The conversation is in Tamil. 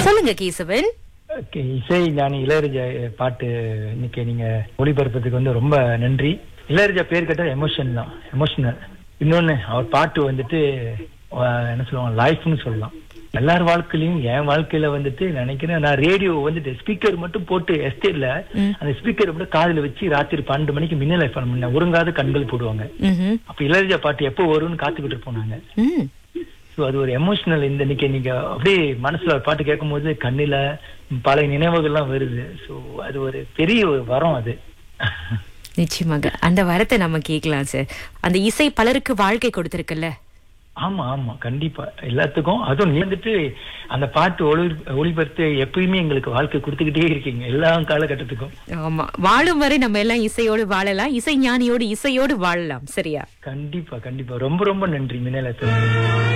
சொல்லுங்க கேசவன் ஓகே இசை ஞானி இளையராஜா பாட்டு இன்னைக்கு நீங்க ஒளிபரப்புறதுக்கு வந்து ரொம்ப நன்றி இளையராஜா பேர் கேட்டா எமோஷன் தான் எமோஷனல் இன்னொன்னு அவர் பாட்டு வந்துட்டு ஆஹ், என்ன சொல்லுவாங்க லைஃப்னு சொல்லலாம் எல்லார் வாழ்க்கையிலயும் என் வாழ்க்கையில வந்துட்டு நினைக்கிறேன் நான் ரேடியோ வந்துட்டு ஸ்பீக்கர் மட்டும் போட்டு எஸ்டேட்ல அந்த ஸ்பீக்கர் மட்டும் காதுல வச்சு ராத்திரி பன்னெண்டு மணிக்கு மின்னல் எஃப்எம் பண்ண உறங்காத கண்கள் போடுவாங்க ம்ஹும். அப்ப இளையராஜா பாட்டு எப்போ வரும்னு காத்துக்கிட்டு இருப்போம் நாங்க ம். ஸோ அது ஒரு எமோஷனல் இந்த இன்னைக்கு நீங்க அப்படியே மனசுல ஒரு பாட்டு கேட்கும்போது கண்ணில பல நினைவுகள்லாம் வருது ஸோ அது ஒரு பெரிய ஒரு வரம் அது நிச்சயமாக அந்த வரத்தை நம்ம கேட்கலாம் சார் அந்த இசை பலருக்கு வாழ்க்கை கொடுத்திருக்குல்ல ஆமா ஆமா கண்டிப்பா எல்லாத்துக்கும் அதுவும் நீ வந்துட்டு அந்த பாட்டு ஒளி ஒளிபரத்து எப்பயுமே எங்களுக்கு வாழ்க்கை கொடுத்துக்கிட்டே இருக்கீங்க எல்லா காலகட்டத்துக்கும் ஆமா வாழும் வரை நம்ம எல்லாம் இசையோடு வாழலாம் இசை ஞானியோடு இசையோடு வாழலாம் சரியா கண்டிப்பா கண்டிப்பா ரொம்ப ரொம்ப நன்றி மின்னல